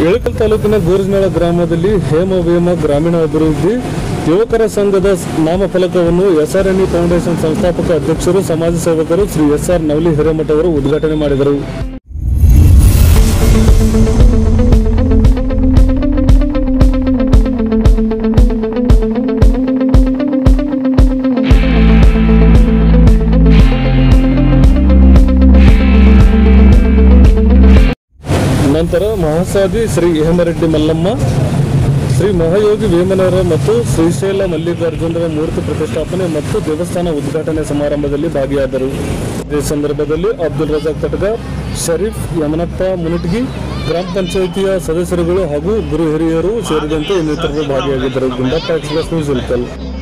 ಇಳಕಲ್ ತಾಲೂಕಿನ ಗೋರ್ಜನಾಳ ಗ್ರಾಮದಲ್ಲಿ ಹೇಮ ವೇಮ ಗ್ರಾಮೀಣ ಅಭಿವೃದ್ಧಿ ಯುವಕರ ಸಂಘದ ನಾಮಫಲಕವನ್ನು ಎಸ್ಆರ್ಎನ್ಇ ಫೌಂಡೇಶನ್ ಸಂಸ್ಥಾಪಕ ಅಧ್ಯಕ್ಷರು ಸಮಾಜ ಸೇವಕರು ಶ್ರೀ ಎಸ್ ಆರ್ ನವಲಿ ಹಿರೇಮಠ ಅವರು ಉದ್ಘಾಟನೆ ಮಾಡಿದರು ನಂತರ ಮಹಾಸಾದಿ ಶ್ರೀ ಹೇಮರೆಡ್ಡಿ ಮಲ್ಲಮ್ಮ ಶ್ರೀ ಮಹಾಯೋಗಿ ವೇಮನರ ಮತ್ತು ಶ್ರೀಶೈಲ ಮಲ್ಲಿಕಾರ್ಜುನರ ಮೂರ್ತಿ ಪ್ರತಿಷ್ಠಾಪನೆ ಮತ್ತು ದೇವಸ್ಥಾನ ಉದ್ಘಾಟನೆ ಸಮಾರಂಭದಲ್ಲಿ ಭಾಗಿಯಾದರು ಇದೇ ಸಂದರ್ಭದಲ್ಲಿ ಅಬ್ದುಲ್ ರಜಾಕ್ ತಟಗಾರ್ ಶರೀಫ್ ಯಮನಪ್ಪ ಮುನಟ್ಗಿ ಗ್ರಾಮ ಪಂಚಾಯಿತಿಯ ಸದಸ್ಯರುಗಳು ಹಾಗೂ ಗುರು ಹಿರಿಯರು ಸೇರಿದಂತೆ ಇನ್ನಿತರರು ಭಾಗಿಯಾಗಿದ್ದರು ಗುಂಡಪ್ಪ ಎಕ್ಸ್ಪ್ರೆಸ್ ನ್ಯೂಸ್ ಇಲ್ಕಲ್